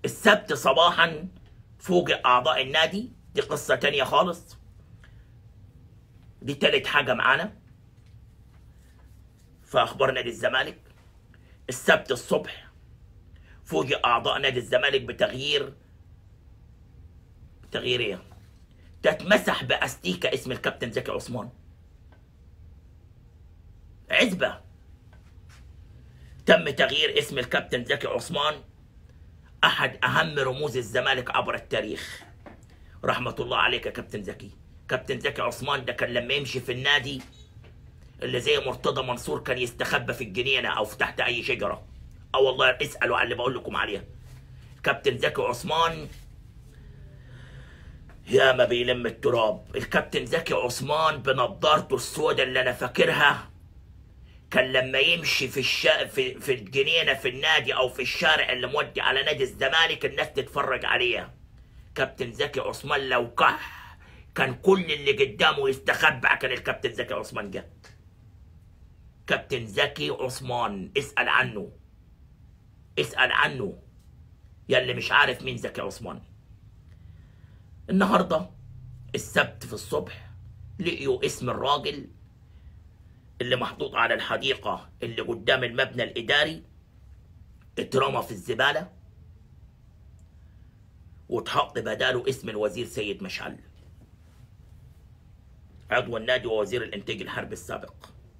السبت صباحا فوجئ اعضاء النادي دي قصه تانية خالص دي تالت حاجه معانا في اخبار نادي الزمالك السبت الصبح فوجئ اعضاء نادي الزمالك بتغيير تغيير ايه تتمسح باستيكه اسم الكابتن زكي عثمان عزبه تم تغيير اسم الكابتن زكي عثمان احد اهم رموز الزمالك عبر التاريخ رحمه الله عليك يا كابتن زكي كابتن زكي عثمان ده كان لما يمشي في النادي اللي زي مرتضى منصور كان يستخبى في الجنينه او في تحت اي شجره اه والله اسالوا على اللي بقول لكم عليها كابتن زكي عثمان يا ما بيلم التراب الكابتن زكي عثمان بنضارته السوداء اللي انا فاكرها كان لما يمشي في الشا... في في الجنينه في النادي او في الشارع اللي مودي على نادي الزمالك الناس تتفرج عليه كابتن زكي عثمان لو كح كان كل اللي قدامه يستخبى كان الكابتن زكي عثمان جه كابتن زكي عثمان اسال عنه اسال عنه يا اللي مش عارف مين زكي عثمان النهارده السبت في الصبح لقيوا اسم الراجل اللي محطوط على الحديقة اللي قدام المبنى الإداري اترمى في الزبالة واتحط بداله اسم الوزير سيد مشعل عضو النادي ووزير الإنتاج الحربي السابق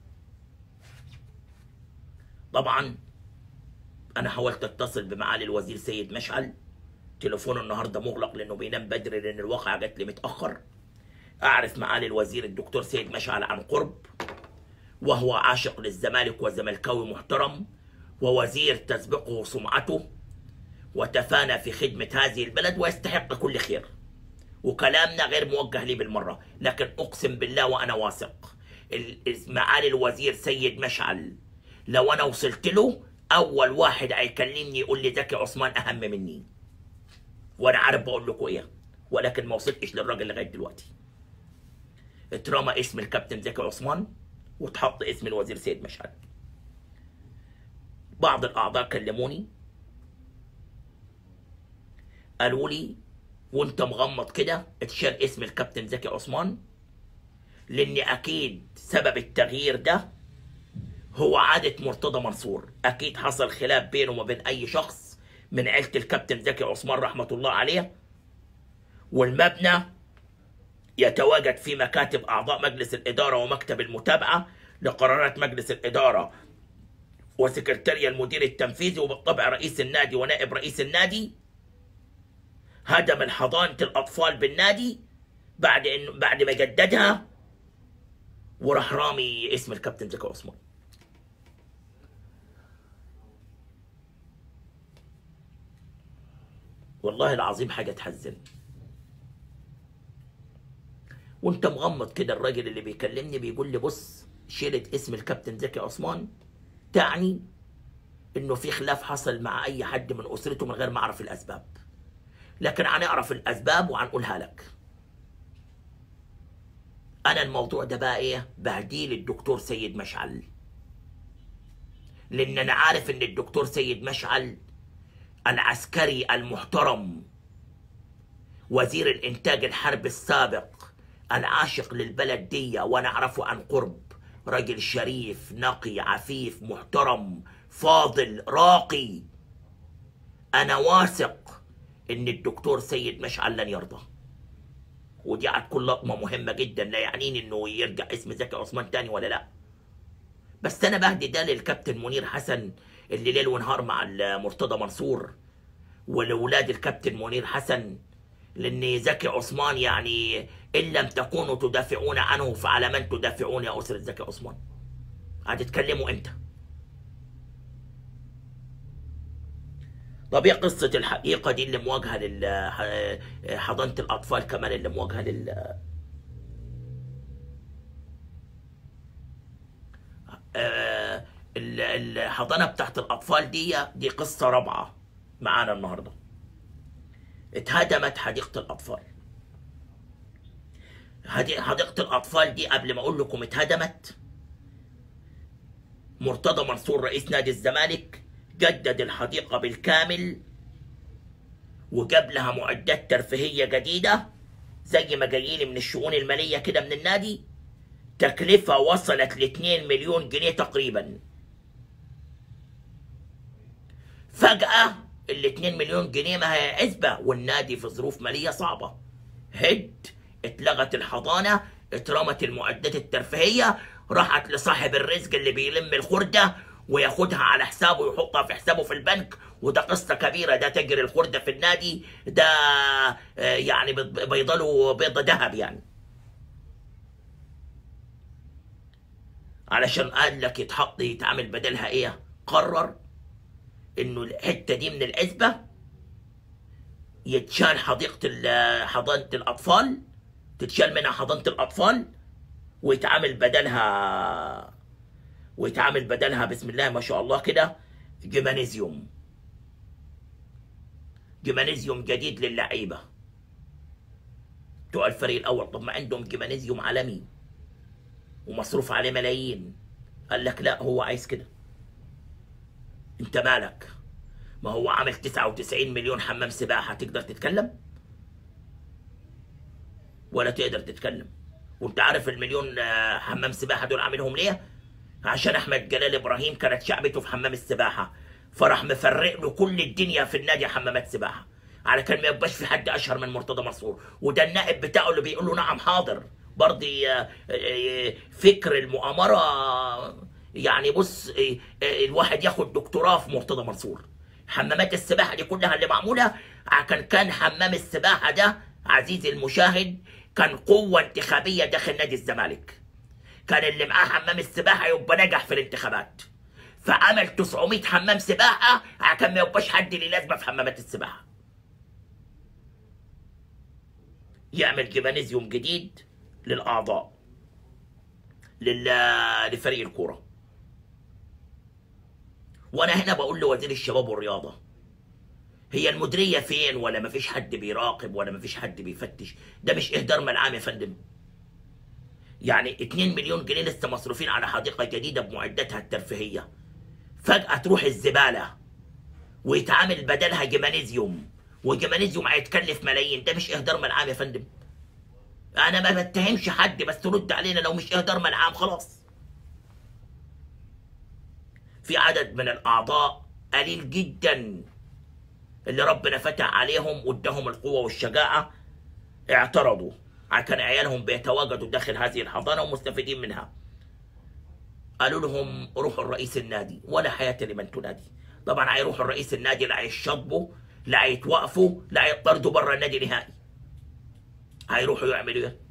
طبعا أنا حاولت أتصل بمعالي الوزير سيد مشعل تليفونه النهارده مغلق لأنه بينام بدري لأن الواقعة جات لي متأخر أعرف معالي الوزير الدكتور سيد مشعل عن قرب وهو عاشق للزمالك وزملكاوي محترم ووزير تسبقه سمعته وتفانى في خدمة هذه البلد ويستحق كل خير وكلامنا غير موجه لي بالمرة لكن أقسم بالله وأنا واثق معالي الوزير سيد مشعل لو أنا وصلت له أول واحد هيكلمني يقول لي زكي عثمان أهم مني وأنا عارف بقول لكم إيه ولكن ما وصلتش للراجل لغاية دلوقتي اترمى اسم الكابتن زكي عثمان وتحط اسم الوزير سيد مشعل بعض الاعضاء كلموني قالوا لي وانت مغمض كده اتشال اسم الكابتن زكي عثمان لان اكيد سبب التغيير ده هو عادة مرتضى منصور اكيد حصل خلاف بينه وما بين اي شخص من عيلة الكابتن زكي عثمان رحمة الله عليه والمبنى يتواجد في مكاتب أعضاء مجلس الإدارة ومكتب المتابعة لقرارات مجلس الإدارة وسكرتاريا المدير التنفيذي وبالطبع رئيس النادي ونائب رئيس النادي هدم الحضانة الأطفال بالنادي بعد إن بعد ما جددها وراح رامي اسم الكابتن زكي عثمان والله العظيم حاجة تحزن وانت مغمض كده الراجل اللي بيكلمني بيقول لي بص شيلت اسم الكابتن زكي عثمان تعني انه في خلاف حصل مع اي حد من اسرته من غير ما اعرف الاسباب لكن هنعرف الاسباب وهنقولها لك انا الموضوع ده بقى ايه بهديه للدكتور سيد مشعل لان انا عارف ان الدكتور سيد مشعل العسكري المحترم وزير الانتاج الحربي السابق العاشق للبلد دي وانا اعرفه عن قرب راجل شريف نقي عفيف محترم فاضل راقي انا واثق ان الدكتور سيد مشعل لن يرضى ودي هتكون لقمة مهمة جدا لا يعنيني انه يرجع اسم زكي عثمان تاني ولا لا بس انا بهدي ده للكابتن منير حسن اللي ليل ونهار مع مرتضى منصور ولولاد الكابتن منير حسن لان زكي عثمان يعني ان لم تكونوا تدافعون عنه فعلى من تدافعون يا اسره زكي عثمان هتتكلموا امتى طب ايه قصة الحقيقة دي اللي مواجهة لل حضانة الأطفال كمان اللي مواجهة لل آه، ال- الحضانة بتاعت الأطفال دي دي قصة رابعة معانا النهاردة اتهدمت حديقة الأطفال هدي- حديقة الأطفال دي قبل ما أقول لكم اتهدمت مرتضى منصور رئيس نادي الزمالك جدد الحديقة بالكامل وجاب لها معدات ترفيهيه جديده زي ما جايين لي من الشؤون الماليه كده من النادي تكلفه وصلت ل 2 مليون جنيه تقريبا فجاه ال 2 مليون جنيه ما هي عزبه والنادي في ظروف ماليه صعبه هد اتلغت الحضانه اترمت المعدات الترفيهيه راحت لصاحب الرزق اللي بيلم الخرده وياخدها على حسابه ويحطها في حسابه في البنك وده قصة كبيرة ده تاجر الخردة في النادي ده آه، يعني بيض- بيضله بيضة ذهب يعني علشان قال لك يتحط يتعمل بدلها ايه قرر انه الحتة دي من العزبة يتشال حديقة ال- حضانة الأطفال تتشال منها حضانة الأطفال ويتعامل بدلها ويتعامل بدلها بسم الله ما شاء الله كده جيمانيزيوم جيمانيزيوم جديد للعيبة بتوع الفريق الأول طب ما عندهم جيمانيزيوم عالمي ومصروف عليه ملايين قال لك لا هو عايز كده انت مالك ما هو عامل 99 مليون حمام سباحة تقدر تتكلم ولا تقدر تتكلم وانت عارف المليون آه، حمام سباحة دول عاملهم ليه عشان احمد جلال ابراهيم كانت شعبته في حمام السباحة فراح مفرق له كل الدنيا في النادي حمامات سباحة على كان ما يبقاش في حد اشهر من مرتضى منصور وده النائب بتاعه اللي بيقول له نعم حاضر برضه آه، آه، فكر المؤامرة يعني بص آه، آه، الواحد ياخد دكتوراه في مرتضى منصور حمامات السباحة دي كلها اللي معمولة كان كان حمام السباحة ده عزيزي المشاهد كان قوة انتخابية داخل نادي الزمالك كان اللي معاه حمام السباحة يبقى نجح في الانتخابات فعمل 900 حمام سباحة عشان ما يبقاش حد ليه لازمة في حمامات السباحة يعمل جيمانيزيوم جديد للأعضاء لل... لفريق الكورة وأنا هنا بقول لوزير الشباب والرياضة هي المديرية فين ولا مفيش حد بيراقب ولا مفيش حد بيفتش ده مش إهدار ملعام يا فندم يعني 2 مليون جنيه لسه مصروفين على حديقة جديدة بمعداتها الترفيهية فجأة تروح الزبالة ويتعامل بدلها جيمانيزيوم وجيمانيزيوم هيتكلف ملايين ده مش إهدار ملعام يا فندم أنا ما بتهمش حد بس ترد علينا لو مش إهدار ملعام خلاص في عدد من الأعضاء قليل جدا اللي ربنا فتح عليهم واداهم القوة والشجاعة اعترضوا كان عيالهم بيتواجدوا داخل هذه الحضانة ومستفيدين منها قالوا لهم روحوا الرئيس النادي ولا حياة لمن تنادي طبعا هيروحوا الرئيس النادي لا هيشطبوا لا هيتوقفوا لا هيطردوا بره النادي نهائي هيروحوا يعملوا ايه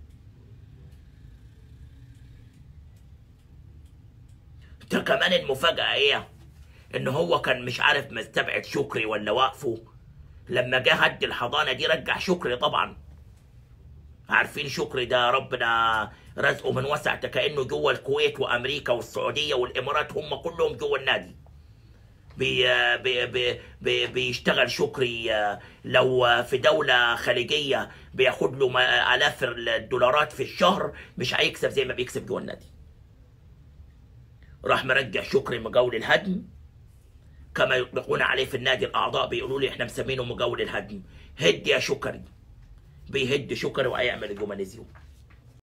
ده كمان المفاجأة ايه ان هو كان مش عارف مستبعد شكري ولا واقفه لما جه هد الحضانة دي رجع شكري طبعا عارفين شكري ده ربنا رزقه من وسع ده كانه جوه الكويت وامريكا والسعوديه والامارات هم كلهم جوه النادي بي بي بي بي بيشتغل شكري آه، لو في دولة خليجية بياخد له ما- آلاف الدولارات في الشهر مش هيكسب زي ما بيكسب جوه النادي راح مرجع شكري مجاول الهدم كما يطلقون عليه في النادي الأعضاء بيقولوا لي احنا مسمينه مجاول الهدم هد يا شكري بيهد شكري وهيعمل الجومانيزيوم